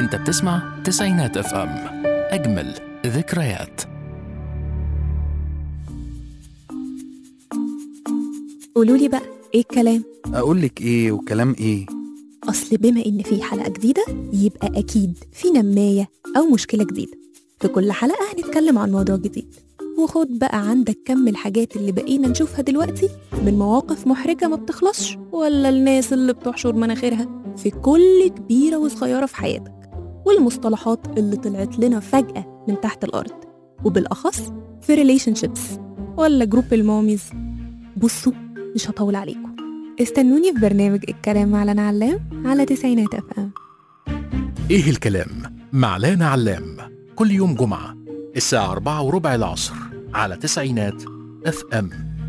انت بتسمع تسعينات اف ام اجمل ذكريات قولوا لي بقى ايه الكلام اقول لك ايه وكلام ايه اصل بما ان في حلقه جديده يبقى اكيد في نمايه او مشكله جديده في كل حلقه هنتكلم عن موضوع جديد وخد بقى عندك كم الحاجات اللي بقينا نشوفها دلوقتي من مواقف محرجه ما بتخلصش ولا الناس اللي بتحشر مناخيرها في كل كبيره وصغيره في حياتك والمصطلحات اللي طلعت لنا فجاه من تحت الارض وبالاخص في ريليشن شيبس ولا جروب الماميز بصوا مش هطول عليكم استنوني في برنامج الكلام مع لنا علام على تسعينات اف ام ايه الكلام مع لانا علام كل يوم جمعة الساعة أربعة وربع العصر على تسعينات اف ام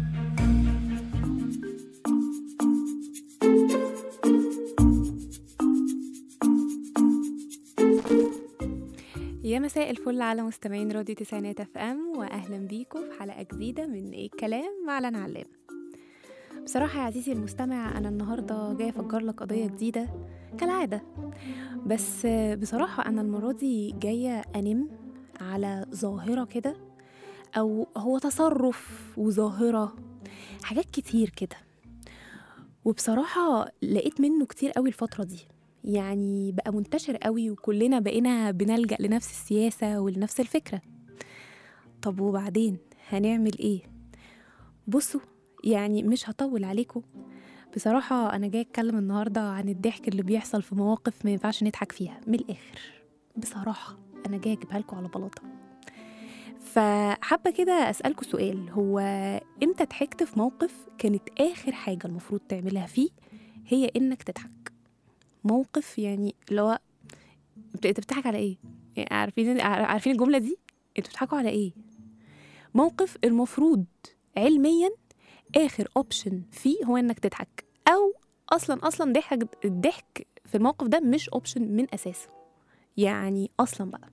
يا مساء الفل على مستمعين راديو تسعينات اف ام واهلا بيكم في حلقه جديده من ايه الكلام مع لنا علام بصراحه يا عزيزي المستمع انا النهارده جايه افجر لك قضيه جديده كالعاده بس بصراحه انا المره دي جايه انم على ظاهره كده او هو تصرف وظاهره حاجات كتير كده وبصراحه لقيت منه كتير قوي الفتره دي يعني بقى منتشر قوي وكلنا بقينا بنلجأ لنفس السياسة ولنفس الفكرة طب وبعدين هنعمل ايه بصوا يعني مش هطول عليكم بصراحة أنا جاي أتكلم النهاردة عن الضحك اللي بيحصل في مواقف ما ينفعش نضحك فيها من الآخر بصراحة أنا جاي أجيبها لكم على بلاطة فحابة كده أسألكوا سؤال هو إمتى ضحكت في موقف كانت آخر حاجة المفروض تعملها فيه هي إنك تضحك موقف يعني اللي هو بت- انت بتضحك على ايه؟ يعني عارفين عارفين الجمله دي؟ انتوا بتضحكوا على ايه؟ موقف المفروض علميا اخر اوبشن فيه هو انك تضحك او اصلا اصلا ضحك الضحك في الموقف ده مش اوبشن من اساسه يعني اصلا بقى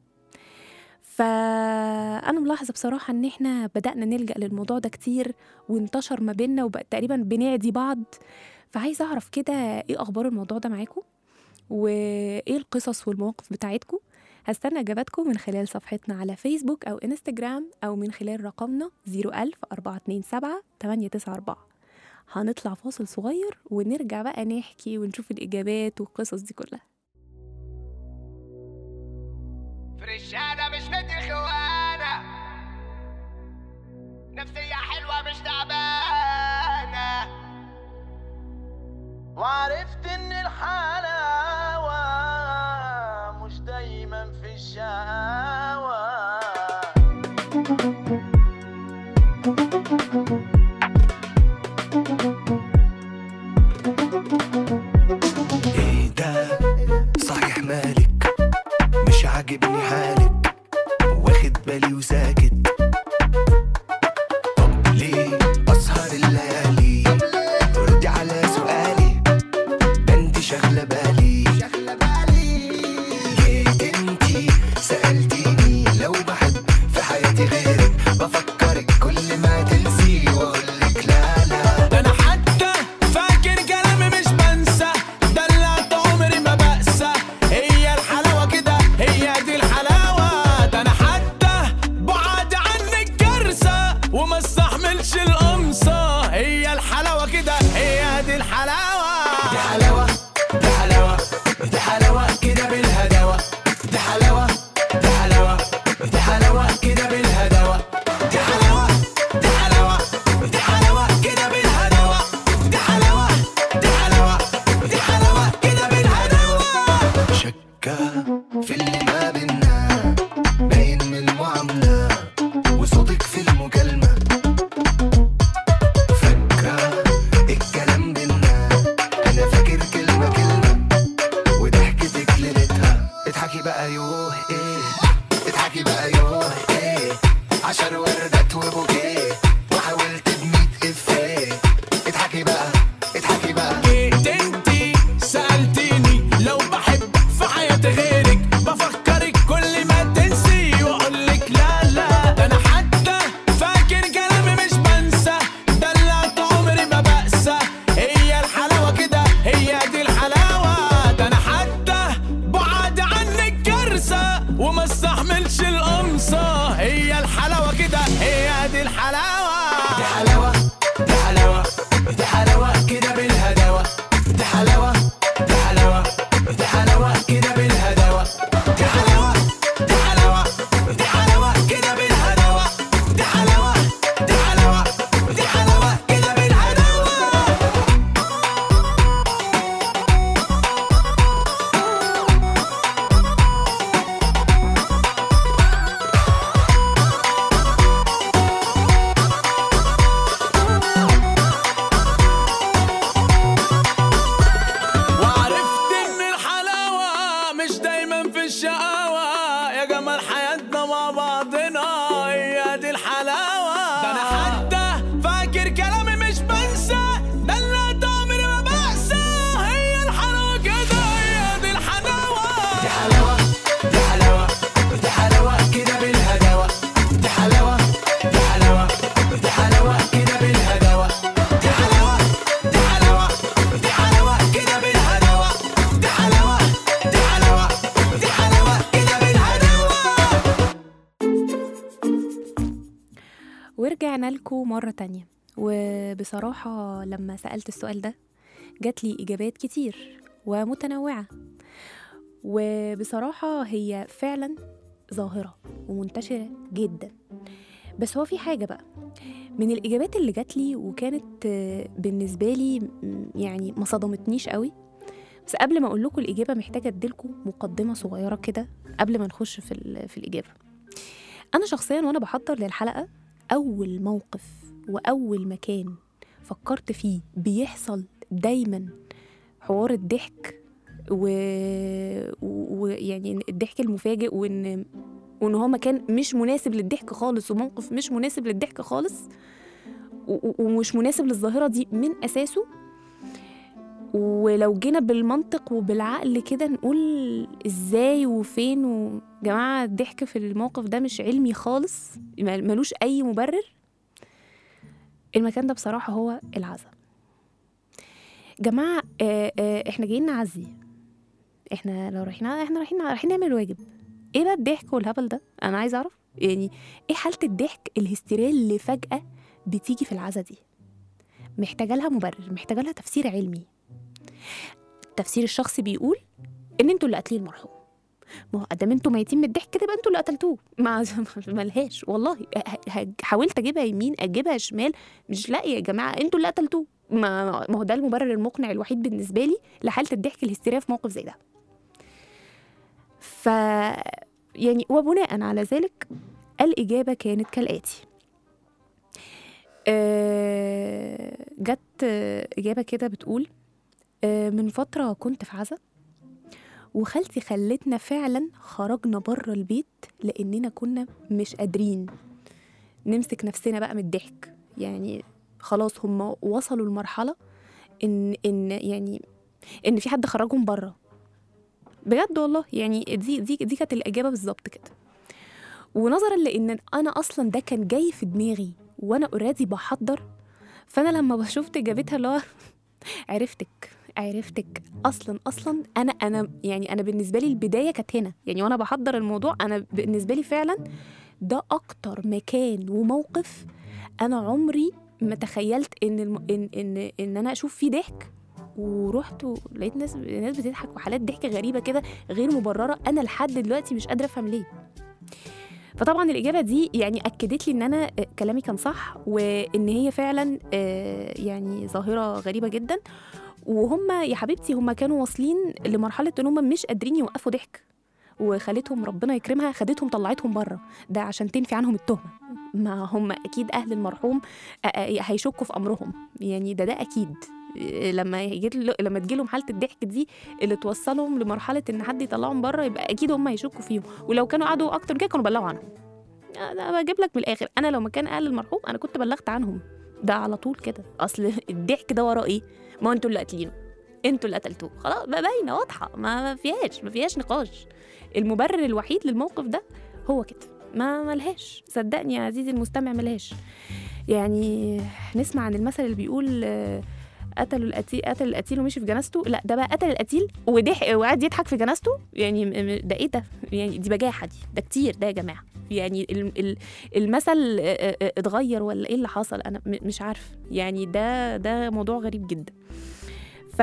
فانا ملاحظه بصراحه ان احنا بدانا نلجا للموضوع ده كتير وانتشر ما بيننا وبقى تقريبا بنعدي بعض فعايزه اعرف كده ايه اخبار الموضوع ده معاكم وايه القصص والمواقف بتاعتكم هستنى اجاباتكم من خلال صفحتنا على فيسبوك او انستجرام او من خلال رقمنا 01000 427 894 هنطلع فاصل صغير ونرجع بقى نحكي ونشوف الاجابات والقصص دي كلها فرشانة مش ندي خوانة نفسية حلوة مش تعبانة وعرفت ان الحلاوة مش دايما في الشقاوة ايه ده صحيح مالك مش عاجبني حالك واخد بالي وساكت طب ليه اسهر الليالي ردي على سؤالي ده انت شغله بالي جيت انتي سألتيني لو بحب في حياتي غيرك بفكرك كل ما تنسي واقولك لا لا ده انا حتى فاكر كلامي مش بنسى دلعت عمري ما بقسى هي الحلاوة كده هي دي الحلاوة ده انا حتى بعد عنك كارثة وما استحملش القمصة هي الحلاوة كده هي دي الحلاوة دي حلاوة دي حلاوة دي حلاوة كده بالهداوة دي حلاوة دي حلاوة دي حلاوة كده بالهداوة دي حلاوة دي حلاوة دي حلاوة كده بالهداوة دي حلاوة دي حلاوة دي حلاوة كده بالهداوة شكة في اللي ما بينا باين من المعاملة وصوتك في المكالمة فاكرة الكلام بينا أنا فاكر كلمة كلمة ورجعنا لكم مرة تانية وبصراحة لما سألت السؤال ده جات لي إجابات كتير ومتنوعة وبصراحة هي فعلا ظاهرة ومنتشرة جدا بس هو في حاجة بقى من الإجابات اللي جات لي وكانت آه، بالنسبة لي م- يعني ما صدمتنيش قوي بس قبل ما أقول لكم الإجابة محتاجة أديلكم مقدمة صغيرة كده قبل ما نخش في, ال- في الإجابة أنا شخصيا وأنا بحضر للحلقة أول موقف وأول مكان فكرت فيه بيحصل دايما حوار الضحك و- و- ويعني الضحك المفاجئ وان وان هو مكان مش مناسب للضحك خالص وموقف مش مناسب للضحك خالص و- و- ومش مناسب للظاهره دي من اساسه ولو جينا بالمنطق وبالعقل كده نقول ازاي وفين و... جماعه الضحك في الموقف ده مش علمي خالص مل- ملوش اي مبرر المكان ده بصراحه هو العزا جماعه آه آه احنا جايين نعزي احنا لو رايحين احنا رايحين رايحين نعمل واجب ايه بقى الضحك والهبل ده انا عايزه اعرف يعني ايه حاله الضحك الهستيريه اللي فجاه بتيجي في العزا دي محتاجه لها مبرر محتاجه لها تفسير علمي التفسير الشخصي بيقول ان انتوا اللي قاتلين المرحوم ما هو ادام انتوا ميتين من الضحك كده يبقى انتوا اللي قتلتوه ما ملهاش والله ه- ه- حاولت اجيبها يمين اجيبها شمال مش لاقيه يا جماعه انتوا اللي قتلتوه ما ما هو ده المبرر المقنع الوحيد بالنسبه لي لحاله الضحك الهستيريه في موقف زي ده ف يعني وبناء على ذلك الإجابة كانت كالآتي آه، جت آه، إجابة كده بتقول آه، من فترة كنت في عزا وخالتي خلتنا فعلا خرجنا بره البيت لأننا كنا مش قادرين نمسك نفسنا بقى من الضحك يعني خلاص هم وصلوا لمرحلة إن إن يعني إن في حد خرجهم بره بجد والله يعني دي دي دي كانت الاجابه بالظبط كده ونظرا لان انا اصلا ده كان جاي في دماغي وانا اوريدي بحضر فانا لما شفت اجابتها اللي هو عرفتك عرفتك اصلا اصلا انا انا يعني انا بالنسبه لي البدايه كانت هنا يعني وانا بحضر الموضوع انا بالنسبه لي فعلا ده اكتر مكان وموقف انا عمري ما تخيلت ان الم... ان ان ان انا اشوف فيه ضحك ورحت ولقيت ناس ناس بتضحك وحالات ضحك غريبه كده غير مبرره انا لحد دلوقتي مش قادره افهم ليه فطبعا الاجابه دي يعني اكدت لي ان انا آه، كلامي كان صح وان هي فعلا آه، يعني ظاهره غريبه جدا وهم يا حبيبتي هم كانوا واصلين لمرحله ان هم مش قادرين يوقفوا ضحك وخالتهم ربنا يكرمها خدتهم طلعتهم بره ده عشان تنفي عنهم التهمه ما هم اكيد اهل المرحوم آه، آه، هيشكوا في امرهم يعني ده ده اكيد آه، لما يجي لما تجيلهم حاله الضحك دي اللي توصلهم لمرحله ان حد يطلعهم بره يبقى اكيد هم هيشكوا فيهم ولو كانوا قعدوا اكتر من كده كانوا بلغوا عنهم انا بجيب لك من الاخر انا لو مكان اهل المرحوم انا كنت بلغت عنهم ده على طول كده اصل الضحك ده وراه ايه ما انتوا اللي قاتلينه انتوا اللي قتلتوه خلاص بقى باينه واضحه ما ما فيهاش ما فيهاش نقاش المبرر الوحيد للموقف ده هو كده ما ملهاش صدقني يا عزيزي المستمع ملهاش يعني نسمع عن المثل اللي بيقول آه، قتلوا القتيل قتل القتيل ومشي في جنازته لا ده بقى قتل القتيل وضحك وقعد يضحك في جنازته يعني م- م- ده ايه ده يعني دي بجاحه دي ده كتير ده يا جماعه يعني ال- ال- المثل آه، آه، آه، اتغير ولا ايه اللي حصل انا م- مش عارف يعني ده ده موضوع غريب جدا ف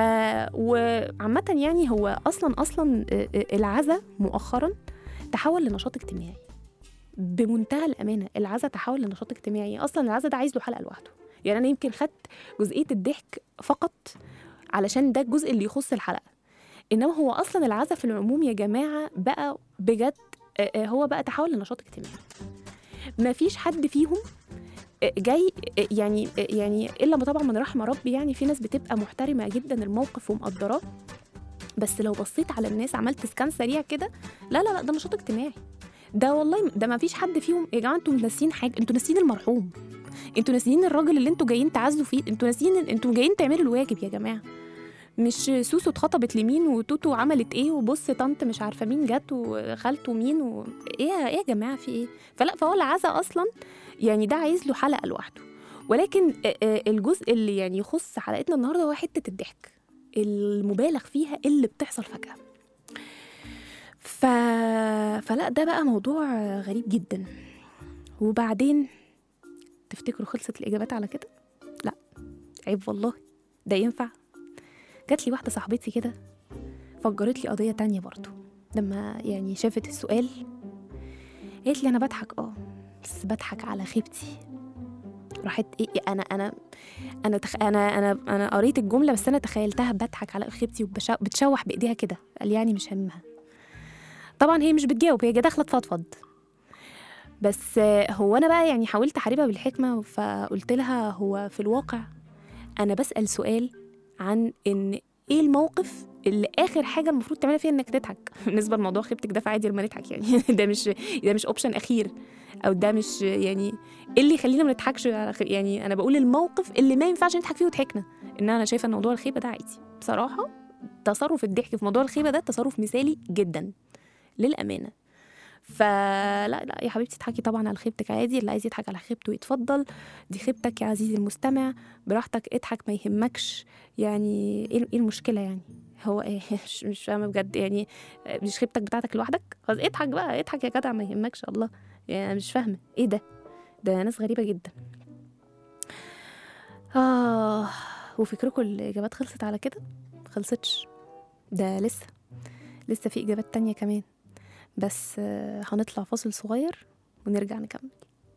وعامة يعني هو اصلا اصلا آه، آه، العزا مؤخرا تحول لنشاط اجتماعي بمنتهى الامانه العزا تحول لنشاط اجتماعي اصلا العزا ده عايز له حلقه لوحده يعني انا يمكن خدت جزئيه الضحك فقط علشان ده الجزء اللي يخص الحلقه انما هو اصلا العزا في العموم يا جماعه بقى بجد آه، آه، هو بقى تحول لنشاط اجتماعي ما فيش حد فيهم آه، جاي آه، يعني آه، يعني الا ما طبعا من رحم ربي يعني في ناس بتبقى محترمه جدا الموقف ومقدراه بس لو بصيت على الناس عملت سكان سريع كده لا لا لا ده نشاط اجتماعي ده والله ده ما فيش حد فيهم يا جماعه انتوا ناسيين حاجه انتوا ناسيين المرحوم انتوا ناسيين الراجل اللي انتوا جايين تعزوا فيه انتوا ناسيين انتوا جايين تعملوا الواجب يا جماعه مش سوسو اتخطبت لمين وتوتو عملت ايه وبص طنط مش عارفه مين جت وخالته مين و... ايه ايه يا جماعه في ايه فلا فهو العزا اصلا يعني ده عايز له حلقه لوحده ولكن آه، آه، الجزء اللي يعني يخص حلقتنا النهارده هو حته الضحك المبالغ فيها اللي بتحصل فجاه ف... فلا ده بقى موضوع غريب جدا وبعدين تفتكروا خلصت الاجابات على كده لا عيب والله ده ينفع جات لي واحده صاحبتي كده فجرت لي قضيه تانية برضو لما يعني شافت السؤال قالت لي انا بضحك اه بس بضحك على خيبتي راحت ايه إيه، انا انا انا تخ... انا انا انا قريت الجمله بس انا تخيلتها بضحك على خيبتي وبتشوح بايديها كده قال يعني مش همها طبعا هي مش بتجاوب هي داخله تفضفض بس آه، هو انا بقى يعني حاولت احاربها بالحكمه فقلت لها هو في الواقع انا بسال سؤال عن ان ايه الموقف اللي اخر حاجه المفروض تعملها فيها انك تضحك بالنسبه لموضوع خيبتك ده فعادي لما نضحك يعني ده مش ده مش اوبشن اخير او ده مش يعني ايه اللي يخلينا ما نضحكش على خ... يعني انا بقول الموقف اللي ما ينفعش نضحك فيه وضحكنا ان انا شايفه ان موضوع الخيبه ده عادي بصراحه تصرف الضحك في موضوع الخيبه ده تصرف مثالي جدا للامانه فلا لا يا حبيبتي اضحكي طبعا على خيبتك عادي اللي عايز يضحك على خيبته يتفضل دي خيبتك يا عزيزي المستمع براحتك اضحك ما يهمكش يعني ايه إيه المشكله يعني هو ايه مش, مش فاهمه بجد يعني مش خيبتك بتاعتك لوحدك خلاص اضحك بقى اضحك يا جدع ما يهمكش الله يعني أنا مش فاهمه ايه ده ده ناس غريبه جدا اه وفكركم الاجابات خلصت على كده خلصتش ده لسه لسه في اجابات تانية كمان بس آه، هنطلع فاصل صغير ونرجع نكمل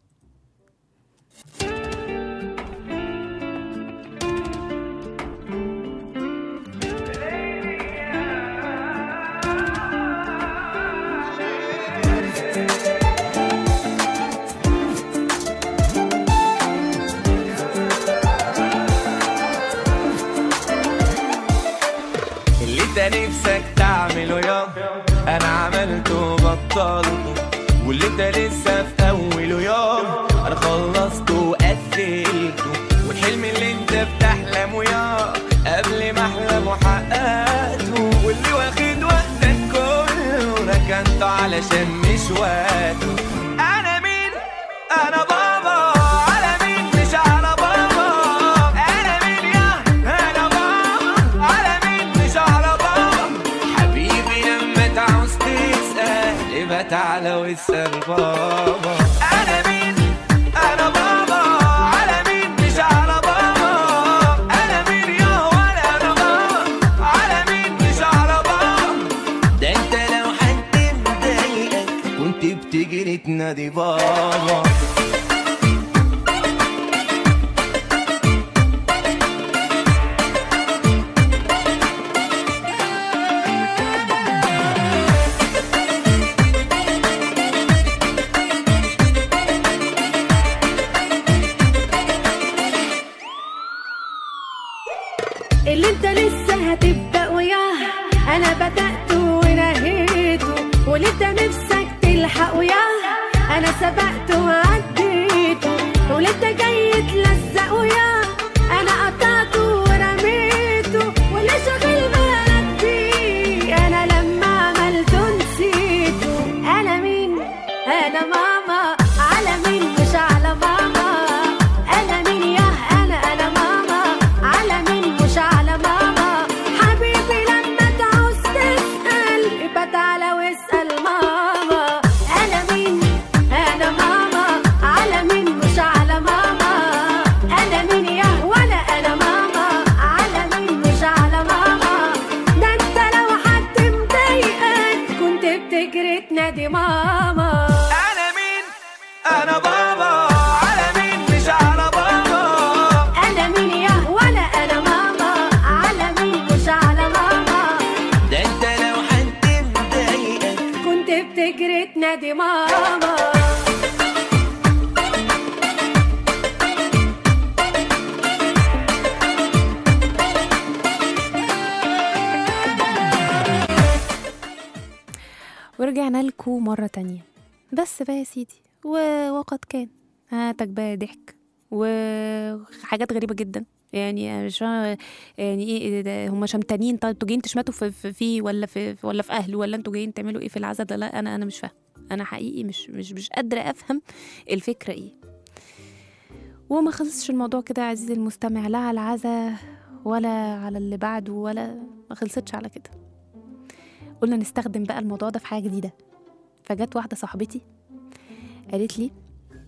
اللي انت نفسك تعمله يا انا عملته بطلته واللي انت لسه في اوله يوم انا خلصته وقفلته والحلم اللي انت بتحلمه يا قبل ما احلم وحققته واللي واخد وقتك كله ركنته علشان مش وقته انا مين انا بابا على مين مش على بابا انا مين يا انا بابا على مين مش على بابا حبيبي لما تعوز تسأل يبقى تعالى واسأل بابا انا مين انا بابا على مين مش على بابا انا مين يا ولا انا بابا على مين مش على بابا ده انت لو حد مضايقك كنت بتجري تنادي بابا اللي انت لسه هتبدأ وياه انا بدأت ونهيته واللي انت نفسك تلحق وياه انا سبقت وعديته واللي انت جاي تلزق وياه انا قطعته ورميته واللي شاغل بالك بيه انا لما عملته نسيته انا مين انا ماما على مين مش على ماما انا مين يا انا انا ماما على مين مش على ماما حبيبي لما تعوز تسأل يبقى تعالى واسأل ماما انا مين انا ماما على مين مش على ماما انا مين يا ولا انا ماما على مين مش على ماما ده انت لو حد مضايقك كنت بتجري تنادي ماما انا مين انا بابا على مين مش على بابا انا مين يا ولا انا ماما على مين مش على ماما ده انت لو حد مضايقك كنت بتجري تنادي ماما ورجعنا لكم مرة تانية بس بقى يا سيدي و... وقد كان هاتك بقى ضحك وحاجات غريبة جدا يعني أنا مش فاهمة يعني ايه ده هم شمتانين طيب انتوا جايين تشمتوا في, في فيه ولا في في- ولا في اهله ولا انتوا جايين تعملوا ايه في العزا ده لا انا انا مش فاهمة انا حقيقي مش مش مش قادرة افهم الفكرة ايه وما خلصش الموضوع كده يا عزيزي المستمع لا على العزا ولا على اللي بعده ولا ما خلصتش على كده قلنا نستخدم بقى الموضوع ده في حاجة جديدة فجت واحدة صاحبتي قالت لي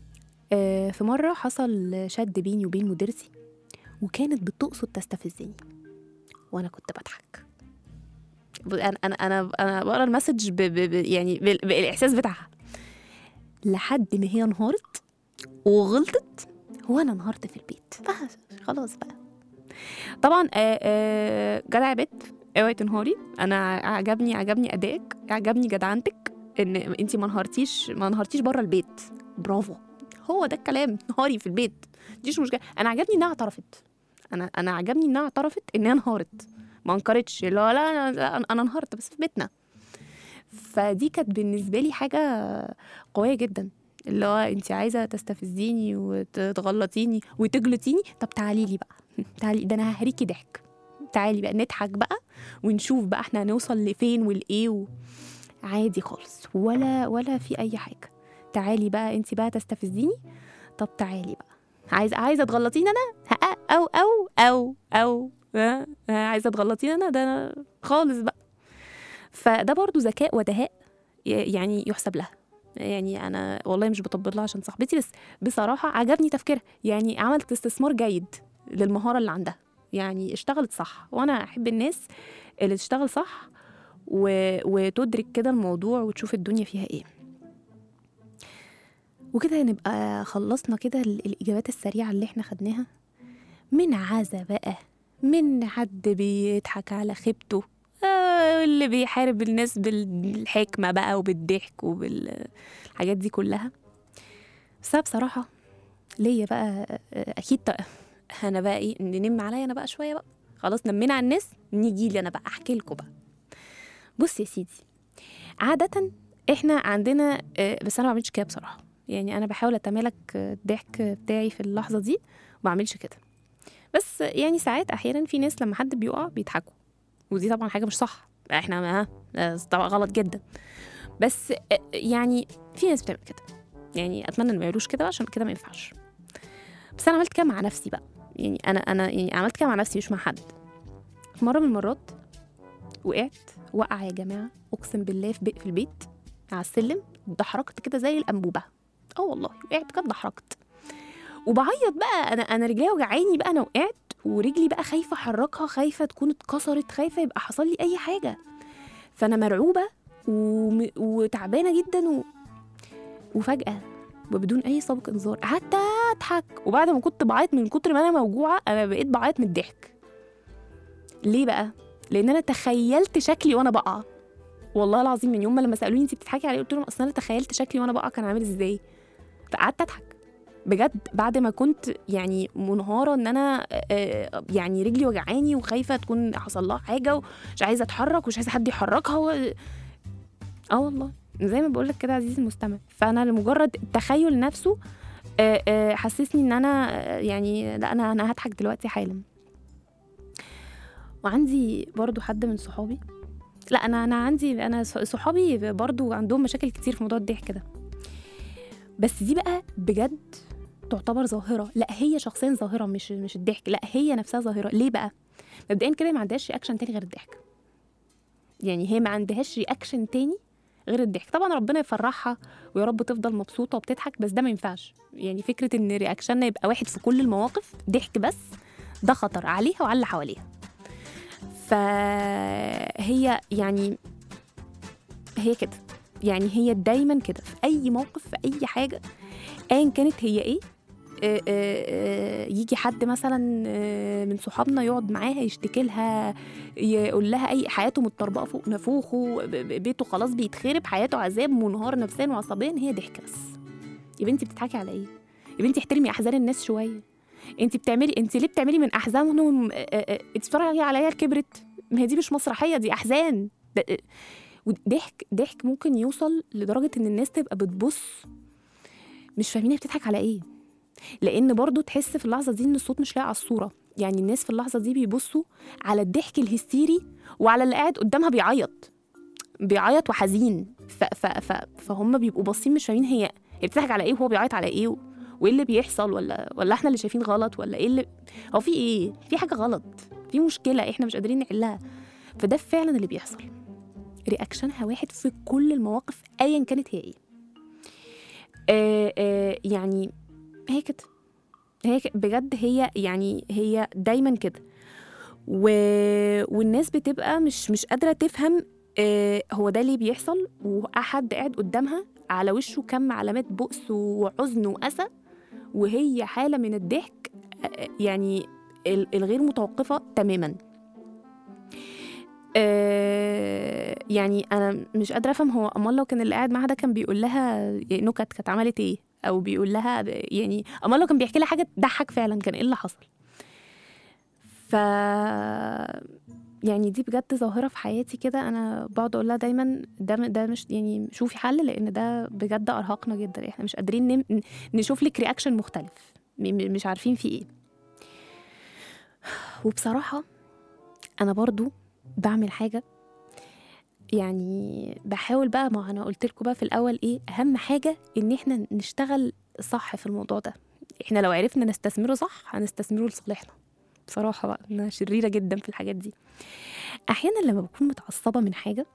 آه، في مرة حصل شد بيني وبين مديرتي وكانت بتقصد تستفزني وأنا كنت بضحك ب- أنا أنا أنا أنا بقرا المسج ب ب ب يعني بال- بالإحساس بتاعها لحد ما هي انهارت وغلطت وأنا انهارت في البيت بس خلاص بقى طبعا آه، آه، جدع يا بت اوعي تنهاري انا عجبني عجبني ادائك عجبني جدعنتك ان انت ما انهارتيش ما انهارتيش بره البيت برافو هو ده الكلام نهاري في البيت ديش مشكله انا عجبني انها اعترفت انا انا عجبني انها اعترفت ان هي انهارت ما انكرتش لا لا انا لا، انا انهارت بس في بيتنا فدي كانت بالنسبه لي حاجه قويه جدا اللي هو انت عايزه تستفزيني وتغلطيني وتجلطيني طب تعالي لي بقى تعالي ده انا ههريكي ضحك تعالي بقى نضحك بقى ونشوف بقى احنا هنوصل لفين والايه و... عادي خالص ولا ولا في اي حاجه تعالي بقى انت بقى تستفزيني طب تعالي بقى عايزه عايزه تغلطيني انا ها او او او او ها ها، عايزه تغلطيني انا ده انا خالص بقى فده برضو ذكاء ودهاء ي- يعني يحسب لها يعني انا والله مش بطبل لها عشان صاحبتي بس بصراحه عجبني تفكيرها يعني عملت استثمار جيد للمهاره اللي عندها يعني اشتغلت صح وانا احب الناس اللي تشتغل صح و... وتدرك كده الموضوع وتشوف الدنيا فيها ايه وكده نبقى خلصنا كده ال- الإجابات السريعة اللي احنا خدناها من عزا بقى من حد بيضحك على خيبته آه، اللي بيحارب الناس بالحكمة بقى وبالضحك وبالحاجات دي كلها بس أنا بصراحة ليا بقى آه، أكيد ط- أنا بقى إيه ننم عليا أنا بقى شوية بقى خلاص نمينا على الناس نيجي لي أنا بقى أحكي لكم بقى بص يا سيدي عادة احنا عندنا آه، بس انا ما بعملش كده بصراحة يعني انا بحاول اتمالك آه، الضحك بتاعي في اللحظة دي وما بعملش كده بس يعني ساعات احيانا في ناس لما حد بيقع بيضحكوا ودي طبعا حاجة مش صح احنا ما آه، طبعا غلط جدا بس آه، يعني في ناس بتعمل كده يعني اتمنى ان ما يعملوش كده عشان كده ما ينفعش بس انا عملت كده مع نفسي بقى يعني انا انا يعني عملت كده مع نفسي مش مع حد في مرة من المرات وقعت وقع يا جماعه اقسم بالله في, بي في البيت على السلم اتدحرجت كده زي الانبوبه اه والله وقعت كده اتدحرجت وبعيط بقى انا انا رجلي وجعاني بقى انا وقعت ورجلي بقى خايفه احركها خايفه تكون اتكسرت خايفه يبقى حصل لي اي حاجه فانا مرعوبه وم... وتعبانه جدا و... وفجاه وبدون اي سابق انذار قعدت اضحك وبعد ما كنت بعيط من كتر ما انا موجوعه انا بقيت بعيط من الضحك ليه بقى لان انا تخيلت شكلي وانا بقع والله العظيم من يوم ما لما سالوني انت بتضحكي على ايه قلت لهم اصل انا تخيلت شكلي وانا بقع كان عامل ازاي فقعدت اضحك بجد بعد ما كنت يعني منهاره ان انا آه، يعني رجلي وجعاني وخايفه تكون حصل لها حاجه ومش عايزه اتحرك ومش عايزه حد يحركها و... اه والله زي ما بقول لك كده عزيزي المستمع فانا لمجرد التخيل نفسه آه، آه، حسسني ان انا آه، يعني لا انا انا هضحك دلوقتي حالا وعندي برضو حد من صحابي لا انا انا عندي انا ص- صحابي برضو عندهم مشاكل كتير في موضوع الضحك ده بس دي بقى بجد تعتبر ظاهره لا هي شخصيا ظاهره مش مش الضحك لا هي نفسها ظاهره ليه بقى مبدئيا كده ما عندهاش رياكشن تاني غير الضحك يعني هي ما عندهاش رياكشن تاني غير الضحك طبعا ربنا يفرحها ويا رب تفضل مبسوطه وبتضحك بس ده ما ينفعش يعني فكره ان رياكشننا يبقى واحد في كل المواقف ضحك بس ده خطر عليها وعلى اللي حواليها فهي يعني هي كده يعني هي دايما كده في اي موقف في اي حاجه ايا كانت هي ايه آه، آه، آه، يجي حد مثلا آه، من صحابنا يقعد معاها يشتكي لها يقول لها اي حياته متطربقه فوق نافوخه ب- ب- بيته خلاص بيتخرب حياته عذاب منهار نفسيا وعصبيا هي ضحكه بس يا بنتي بتضحكي على ايه يا بنتي احترمي احزان الناس شويه انت بتعملي انت ليه بتعملي من احزانهم آه، آه، آه، انت بتتفرجي على عيال كبرت ما هي دي مش مسرحيه دي احزان ده- آه، وضحك ضحك ممكن يوصل لدرجه ان الناس تبقى بتبص مش فاهمين هي بتضحك على ايه لان برضو تحس في اللحظه دي ان الصوت مش لاقي على الصوره يعني الناس في اللحظه دي بيبصوا على الضحك الهستيري وعلى اللي قاعد قدامها بيعيط بيعيط وحزين ف ف ف فهم بيبقوا باصين مش فاهمين هي هي بتضحك على ايه وهو بيعيط على ايه و... وايه اللي بيحصل ولا ولا احنا اللي شايفين غلط ولا ايه اللي هو في ايه في حاجه غلط في مشكله احنا مش قادرين نحلها فده فعلا اللي بيحصل رياكشنها واحد في كل المواقف ايا كانت هي ايه آه آه يعني هي كده هي ك- بجد هي يعني هي دايما كده و... والناس بتبقى مش مش قادره تفهم آه هو ده ليه بيحصل واحد قاعد قدامها على وشه كم علامات بؤس وحزن واسى وهي حاله من الضحك آه، يعني ال- الغير متوقفه تماما آه يعني انا مش قادره افهم هو امال لو كان اللي قاعد معاها ده كان بيقول لها نكت كانت عملت ايه او بيقول لها يعني امال لو كان بيحكي لها حاجه تضحك فعلا كان ايه اللي حصل ف يعني دي بجد ظاهره في حياتي كده انا بقعد اقول لها دايما ده ده مش يعني شوفي حل لان ده بجد ارهقنا جدا احنا مش قادرين نم... نشوف لك رياكشن مختلف م- م- مش عارفين في ايه وبصراحه انا برضو بعمل حاجه يعني بحاول بقى ما انا قلت لكم بقى في الاول ايه اهم حاجه ان احنا نشتغل صح في الموضوع ده احنا لو عرفنا نستثمره صح هنستثمره لصالحنا بصراحه بقى انا شريره جدا في الحاجات دي احيانا لما بكون متعصبه من حاجه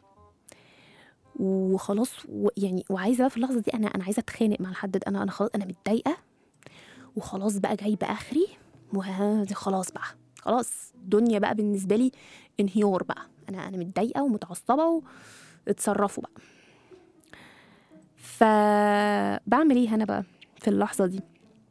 وخلاص و يعني وعايزه بقى في اللحظه دي انا انا عايزه اتخانق مع الحد ده انا انا خلاص انا متضايقه وخلاص بقى جايبه اخري وهذه خلاص بقى خلاص الدنيا بقى بالنسبه لي انهيار بقى انا انا متضايقه ومتعصبه واتصرفوا بقى فبعمل ايه انا بقى في اللحظه دي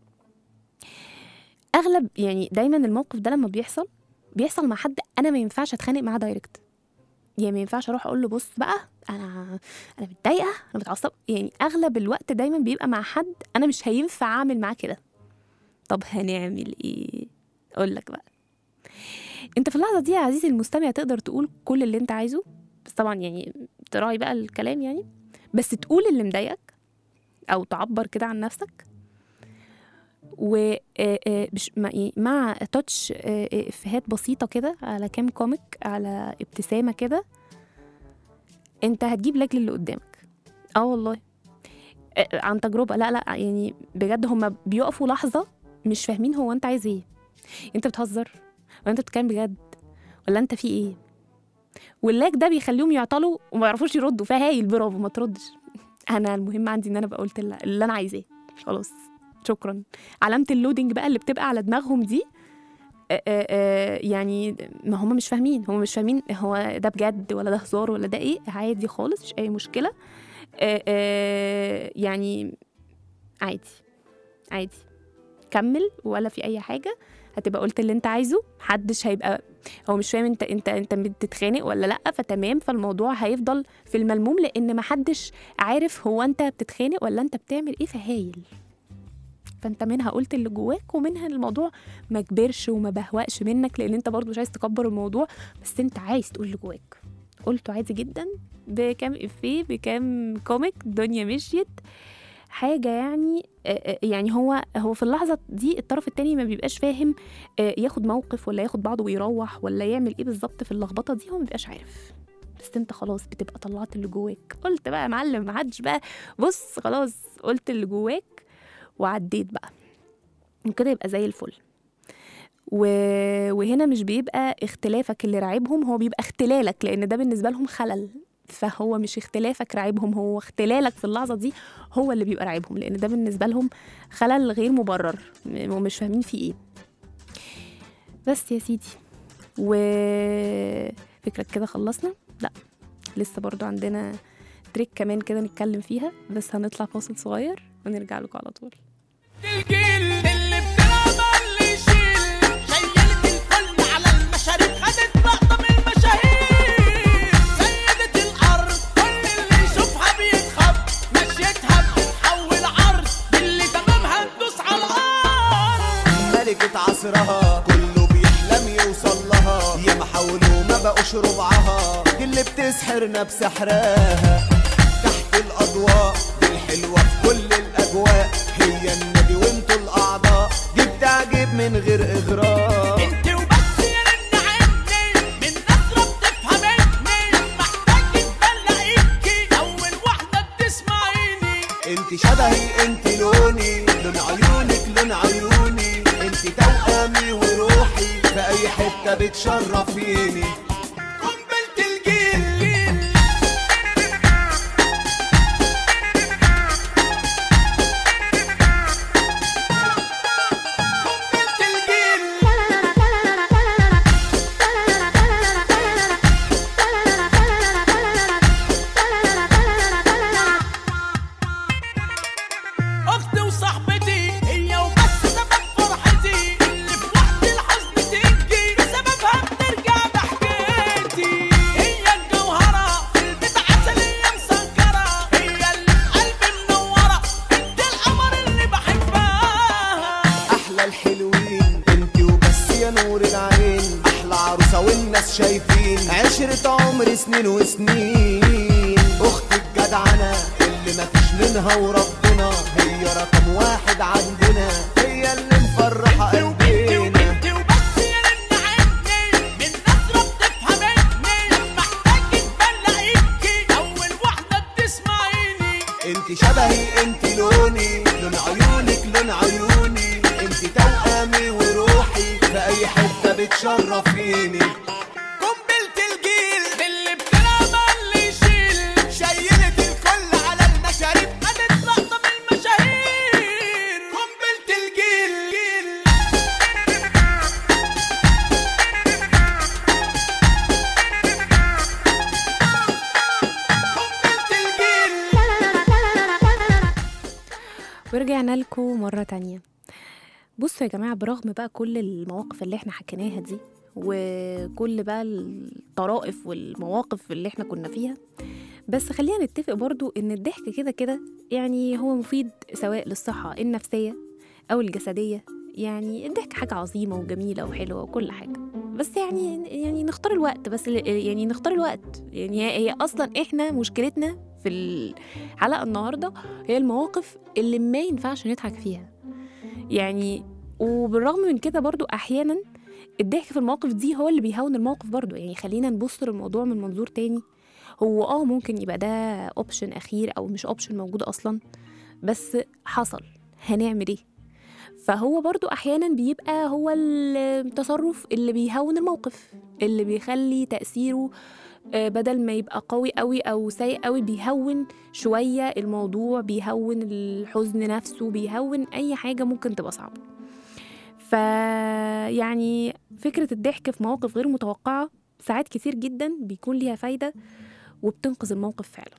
اغلب يعني دايما الموقف ده لما بيحصل بيحصل مع حد انا ما ينفعش اتخانق معاه دايركت يعني ما ينفعش اروح اقول له بص بقى انا انا متضايقه انا متعصبه يعني اغلب الوقت دايما بيبقى مع حد انا مش هينفع اعمل معاه كده طب هنعمل ايه اقول لك بقى انت في اللحظه دي يا عزيزي المستمع تقدر تقول كل اللي انت عايزه بس طبعا يعني تراعي بقى الكلام يعني بس تقول اللي مضايقك او تعبر كده عن نفسك و آه، آه، بش- مع- يعني مع تاتش آه، آه، افيهات بسيطه كده على كام كوميك على ابتسامه كده انت هتجيب لاجل اللي قدامك اه والله آه، عن تجربه لا لا يعني بجد هما بيقفوا لحظه مش فاهمين هو انت عايز ايه انت بتهزر ولا انت بتتكلم بجد ولا انت في ايه واللاج ده بيخليهم يعطلوا وما يعرفوش يردوا فهايل برافو ما تردش انا المهم عندي ان انا بقى قلت اللي اللي انا عايزاه خلاص شكرا علامه اللودنج بقى اللي بتبقى على دماغهم دي آه، آه، آه، يعني ما هم مش فاهمين هم مش فاهمين هو ده بجد ولا ده هزار ولا ده ايه عادي خالص مش اي مشكله آه، آه، يعني عادي عادي كمل ولا في اي حاجه هتبقى قلت اللي انت عايزه محدش هيبقى هو مش فاهم انت انت انت بتتخانق ولا لا فتمام فالموضوع هيفضل في الملموم لان محدش عارف هو انت بتتخانق ولا انت بتعمل ايه فهايل فانت منها قلت اللي جواك ومنها الموضوع ما كبرش وما بهوأش منك لان انت برضو مش عايز تكبر الموضوع بس انت عايز تقول اللي جواك قلته عادي جدا بكام افيه بكام كوميك الدنيا مشيت حاجه يعني آه، آه، يعني هو هو في اللحظه دي الطرف التاني ما بيبقاش فاهم آه، ياخد موقف ولا ياخد بعضه ويروح ولا يعمل ايه بالظبط في اللخبطه دي هو ما بيبقاش عارف بس انت خلاص بتبقى طلعت اللي جواك قلت بقى يا معلم ما حدش بقى بص خلاص قلت اللي جواك وعديت بقى وكده يبقى زي الفل و... وهنا مش بيبقى اختلافك اللي راعبهم هو بيبقى اختلالك لان ده بالنسبه لهم خلل فهو مش اختلافك راعبهم هو اختلالك في اللحظه دي هو اللي بيبقى راعبهم لان ده بالنسبه لهم خلل غير مبرر م- ومش فاهمين فيه ايه بس يا سيدي و فكرك كده خلصنا لا لسه برضو عندنا تريك كمان كده نتكلم فيها بس هنطلع فاصل صغير ونرجع لكم على طول الجيل اللي بتلعب اللي يشيل شيلت الكل على المشاريب خدت لقطة من المشاهير سيدة الأرض كل اللي يشوفها بيتخض مشيتها بتتحول عرض اللي تمامها تدوس على الأرض ملكة عصرها كله بيحلم يوصل لها يا ما حاولوا ما بقوش ربعها دي اللي بتسحرنا بسحرها تحت الأضواء دي الحلوة في كل الأجواء هي النبي وانتوا الأعضاء دي بتعجب من غير إغراء انت وبس يا رن عني من نظرة بتفهمني محتاج تبلعيكي أول واحدة بتسمعيني انت شبهي انت لوني لون عيونك لون عيوني انت توأمي وروحي في اي حتة بتشرفيني قنبلة الجيل عشرة عمر سنين وسنين اختي الجدعنة اللي مفيش منها وربنا هي رقم واحد عندنا هي اللي مفرحة قلبنا انت وبس يا رن عيني من نظرة بتفهمني لما احتاج تبلعيكي اول واحدة بتسمعيني انت شبهي انت لوني لون عيونك لون عيوني انت توأمي وروحي في اي حتة بتشرفيني قنبلة الجيل اللي بتلعب على اللي يشيل شيلت الكل على المشاريب خدت لقطة من المشاهير قنبلة الجيل قنبلة الجيل ورجعنا لكم مرة تانية بصوا يا جماعة برغم بقى كل المواقف اللي احنا حكيناها دي وكل بقى الطرائف والمواقف اللي احنا كنا فيها بس خلينا نتفق برضو ان الضحك كده كده يعني هو مفيد سواء للصحة النفسية او الجسدية يعني الضحك حاجة عظيمة وجميلة وحلوة وكل حاجة بس يعني يعني نختار الوقت بس ل- يعني نختار الوقت يعني هي هي اصلا احنا مشكلتنا في الحلقة النهاردة هي المواقف اللي ما ينفعش نضحك فيها يعني وبالرغم من كده برضو احيانا الضحك في المواقف دي هو اللي بيهون الموقف برضو يعني خلينا نبص للموضوع من منظور تاني هو اه ممكن يبقى ده اوبشن اخير او مش اوبشن موجود اصلا بس حصل هنعمل ايه فهو برضو احيانا بيبقى هو التصرف اللي بيهون الموقف اللي بيخلي تأثيره آه، بدل ما يبقى قوي قوي او سيء قوي بيهون شوية الموضوع بيهون الحزن نفسه بيهون اي حاجة ممكن تبقى صعبة ف يعني فكرة الضحك في مواقف غير متوقعة ساعات كتير جدا بيكون ليها فايدة وبتنقذ الموقف فعلا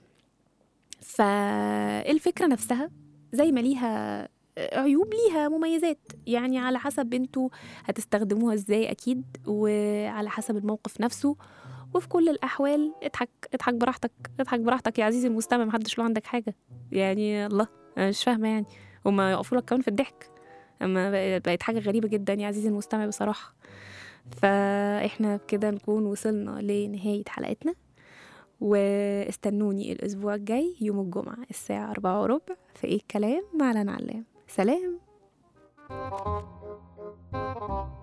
فالفكرة نفسها زي ما ليها عيوب ليها مميزات يعني على حسب انتوا هتستخدموها ازاي اكيد وعلى حسب الموقف نفسه وفي كل الاحوال اضحك اضحك براحتك اضحك براحتك يا عزيزي المستمع محدش له عندك حاجه يعني الله انا مش فاهمه يعني هما يقفوا لك كمان في الضحك اما بقت- بقت حاجه غريبه جدا يا عزيزي المستمع بصراحه فاحنا بكده نكون وصلنا لنهايه حلقتنا واستنوني الاسبوع الجاي يوم الجمعه الساعه أربعة وربع في ايه الكلام مع لنا علام سلام